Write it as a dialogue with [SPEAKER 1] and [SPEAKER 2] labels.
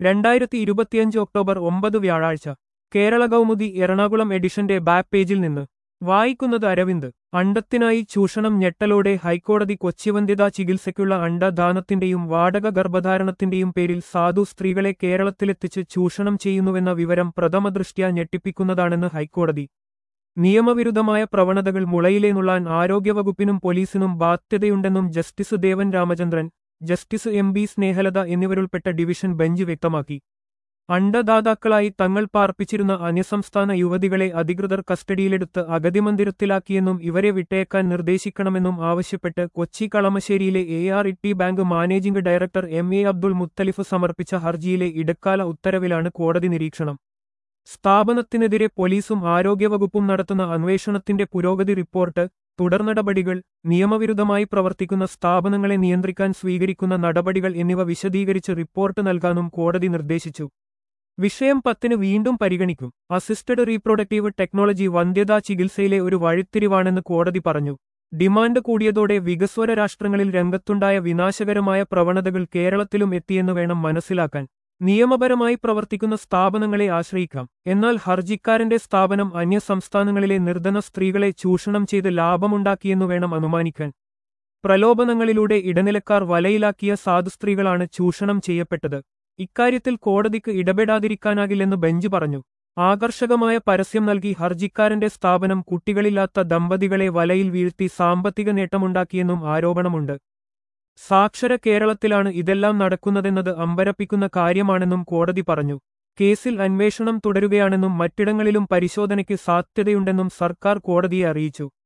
[SPEAKER 1] രണ്ടായിരത്തി ഇരുപത്തിയഞ്ച് ഒക്ടോബർ ഒമ്പത് വ്യാഴാഴ്ച കേരള കൗമുദി എറണാകുളം എഡിഷന്റെ ബാക്ക് പേജിൽ നിന്ന് വായിക്കുന്നത് അരവിന്ദ് അണ്ടത്തിനായി ചൂഷണം ഞെട്ടലോടെ ഹൈക്കോടതി കൊച്ചിവന്ധ്യതാ ചികിത്സയ്ക്കുള്ള അണ്ടദാനത്തിന്റെയും വാടക ഗർഭധാരണത്തിന്റെയും പേരിൽ സാധു സ്ത്രീകളെ കേരളത്തിലെത്തിച്ച് ചൂഷണം ചെയ്യുന്നുവെന്ന വിവരം പ്രഥമദൃഷ്ട്യാ ഞെട്ടിപ്പിക്കുന്നതാണെന്ന് ഹൈക്കോടതി നിയമവിരുദ്ധമായ പ്രവണതകൾ മുളയിലെ നുള്ളാൻ ആരോഗ്യവകുപ്പിനും പോലീസിനും ബാധ്യതയുണ്ടെന്നും justice Devan Ramachandran justice M B Snehalatha എന്നിവരുൾപ്പെട്ട ഡിവിഷൻ ബെഞ്ച് വ്യക്തമാക്കി അണ്ടദാതാക്കളായി തങ്ങൾ പാർപ്പിച്ചിരുന്ന അന്യസംസ്ഥാന യുവതികളെ അധികൃതർ കസ്റ്റഡിയിലെടുത്ത് അഗതി മന്ദിരത്തിലാക്കിയെന്നും ഇവരെ വിട്ടയക്കാൻ നിർദ്ദേശിക്കണമെന്നും ആവശ്യപ്പെട്ട് കൊച്ചി കളമശ്ശേരിയിലെ A R E T bank managing director M A Abdul Muthalif സമർപ്പിച്ച ഹർജിയിലെ ഇടക്കാല ഉത്തരവിലാണ് കോടതി നിരീക്ഷണം സ്ഥാപനത്തിനെതിരെ പോലീസും ആരോഗ്യവകുപ്പും നടത്തുന്ന അന്വേഷണത്തിന്റെ പുരോഗതി റിപ്പോർട്ട് തുടർനടപടികൾ നിയമവിരുദ്ധമായി പ്രവർത്തിക്കുന്ന സ്ഥാപനങ്ങളെ നിയന്ത്രിക്കാൻ സ്വീകരിക്കുന്ന നടപടികൾ എന്നിവ വിശദീകരിച്ച് റിപ്പോർട്ട് നൽകാനും കോടതി നിർദ്ദേശിച്ചു വിഷയം പത്തിന് വീണ്ടും പരിഗണിക്കും അസിസ്റ്റഡ് റീപ്രൊഡക്റ്റീവ് ടെക്നോളജി വന്ധ്യതാ ചികിത്സയിലെ ഒരു വഴിത്തിരിവാണെന്ന് കോടതി പറഞ്ഞു ഡിമാൻഡ് കൂടിയതോടെ വികസ്വര രാഷ്ട്രങ്ങളിൽ രംഗത്തുണ്ടായ വിനാശകരമായ പ്രവണതകൾ കേരളത്തിലും എത്തിയെന്ന് വേണം മനസ്സിലാക്കാൻ നിയമപരമായി പ്രവർത്തിക്കുന്ന സ്ഥാപനങ്ങളെ ആശ്രയിക്കാം എന്നാൽ ഹർജിക്കാരന്റെ സ്ഥാപനം അന്യ സംസ്ഥാനങ്ങളിലെ നിർധന സ്ത്രീകളെ ചൂഷണം ചെയ്ത് ലാഭമുണ്ടാക്കിയെന്നു വേണം അനുമാനിക്കാൻ പ്രലോഭനങ്ങളിലൂടെ ഇടനിലക്കാർ വലയിലാക്കിയ സാധുസ്ത്രീകളാണ് ചൂഷണം ചെയ്യപ്പെട്ടത് ഇക്കാര്യത്തിൽ കോടതിക്ക് ഇടപെടാതിരിക്കാനാകില്ലെന്ന് ബെഞ്ച് പറഞ്ഞു ആകർഷകമായ പരസ്യം നൽകി ഹർജിക്കാരന്റെ സ്ഥാപനം കുട്ടികളില്ലാത്ത ദമ്പതികളെ വലയിൽ വീഴ്ത്തി സാമ്പത്തിക നേട്ടമുണ്ടാക്കിയെന്നും ആരോപണമുണ്ട് സാക്ഷര കേരളത്തിലാണ് ഇതെല്ലാം നടക്കുന്നതെന്നത് അമ്പരപ്പിക്കുന്ന കാര്യമാണെന്നും കോടതി പറഞ്ഞു കേസിൽ അന്വേഷണം തുടരുകയാണെന്നും മറ്റിടങ്ങളിലും പരിശോധനയ്ക്ക് സാധ്യതയുണ്ടെന്നും സർക്കാർ കോടതിയെ അറിയിച്ചു